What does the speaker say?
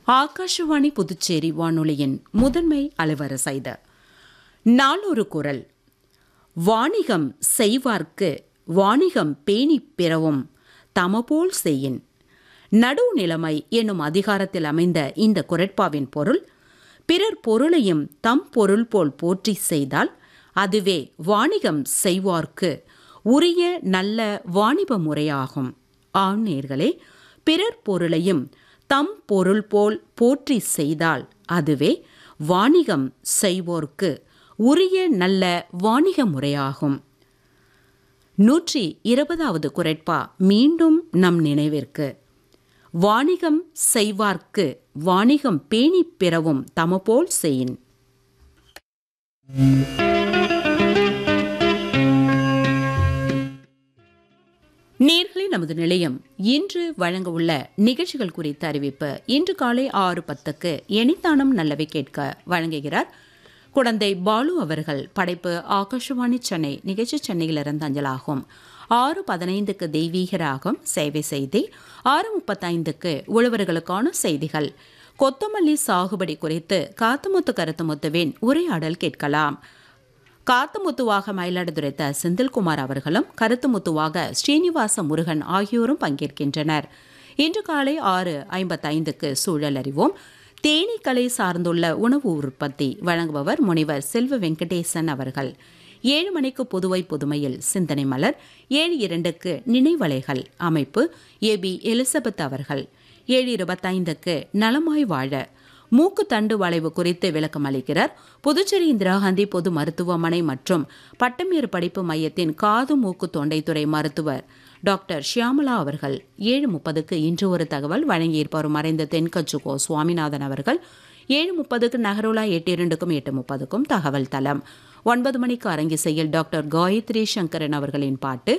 ஆகாஷவாணி புதுச்சேரி வானொலியின் முதன்மை அலுவலர் செய்த நாளொரு குரல் வாணிகம் செய்வார்க்கு வாணிகம் பேணிப் பிறவும் தமபோல் செய்யின் நடுநிலைமை என்னும் அதிகாரத்தில் அமைந்த இந்த குரட்பாவின் பொருள் பிறர் பொருளையும் தம் பொருள் போல் போற்றி செய்தால் அதுவே வாணிகம் செய்வார்க்கு உரிய நல்ல வாணிப முறையாகும் ஆண் பிறர் பொருளையும் தம் பொருள் போல் போற்றி செய்தால் அதுவே வாணிகம் செய்வோர்க்கு உரிய நல்ல வாணிக முறையாகும் நூற்றி இருபதாவது குரட்பா மீண்டும் நம் நினைவிற்கு வாணிகம் செய்வார்க்கு வாணிகம் பேணிப் பிறவும் தமபோல் செய்யின் நேர்களை நமது நிலையம் இன்று வழங்க உள்ள நிகழ்ச்சிகள் குறித்த அறிவிப்பு இன்று காலை ஆறு பத்துக்கு எனித்தானம் நல்லவை கேட்க வழங்குகிறார் குழந்தை பாலு அவர்கள் படைப்பு ஆகாஷவாணி சென்னை நிகழ்ச்சி சென்னையிலிருந்து அஞ்சலாகும் ஆறு பதினைந்துக்கு தெய்வீக ராகம் சேவை செய்தி ஆறு முப்பத்தைந்துக்கு உழவர்களுக்கான செய்திகள் கொத்தமல்லி சாகுபடி குறித்து காத்துமுத்து கருத்துமுத்துவின் உரையாடல் கேட்கலாம் காத்துமுத்துவாக மயிலாடுதுறை த செந்தில்குமார் அவர்களும் கருத்துமுத்துவாக ஸ்ரீனிவாச முருகன் ஆகியோரும் பங்கேற்கின்றனர் இன்று காலை ஆறு ஐம்பத்தைந்துக்கு சூழல் அறிவோம் தேனீக்களை சார்ந்துள்ள உணவு உற்பத்தி வழங்குபவர் முனைவர் செல்வ வெங்கடேசன் அவர்கள் ஏழு மணிக்கு புதுவை புதுமையில் சிந்தனை மலர் ஏழு இரண்டுக்கு நினைவலைகள் அமைப்பு ஏ பி எலிசபெத் அவர்கள் ஏழு இருபத்தைந்துக்கு நலமாய் வாழ மூக்கு தண்டு வளைவு குறித்து விளக்கம் அளிக்கிறார் புதுச்சேரி இந்திரா காந்தி பொது மருத்துவமனை மற்றும் பட்டமேறு படிப்பு மையத்தின் காது மூக்கு தொண்டைத்துறை மருத்துவர் டாக்டர் ஷியாமலா அவர்கள் ஏழு முப்பதுக்கு இன்று ஒரு தகவல் வழங்கியிருப்பவர் மறைந்த தென்கச்சுகோ சுவாமிநாதன் அவர்கள் ஏழு முப்பதுக்கு நகரோலா எட்டு இரண்டுக்கும் எட்டு முப்பதுக்கும் தகவல் தளம் ஒன்பது மணிக்கு அரங்கிசையில் டாக்டர் காயத்ரி சங்கரன் அவர்களின் பாட்டு